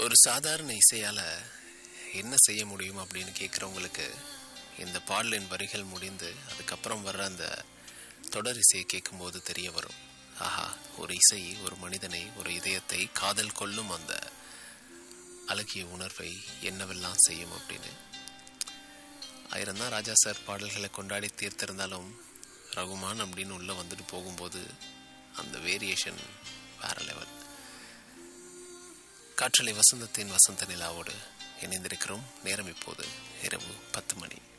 ஒரு சாதாரண இசையால என்ன செய்ய முடியும் அப்படின்னு கேட்குறவங்களுக்கு இந்த பாடலின் வரிகள் முடிந்து அதுக்கப்புறம் வர்ற அந்த தொடர் இசையை கேட்கும்போது தெரிய வரும் ஆஹா ஒரு இசை ஒரு மனிதனை ஒரு இதயத்தை காதல் கொள்ளும் அந்த அழகிய உணர்வை என்னவெல்லாம் செய்யும் அப்படின்னு ஆயிரம் தான் ராஜா சார் பாடல்களை கொண்டாடி தீர்த்திருந்தாலும் ரகுமான் அப்படின்னு உள்ளே வந்துட்டு போகும்போது அந்த வேரியேஷன் வேற லெவல் காற்றலை வசந்தத்தின் வசந்த நிலாவோடு இணைந்திருக்கிறோம் நேரம் இப்போது இரவு பத்து மணி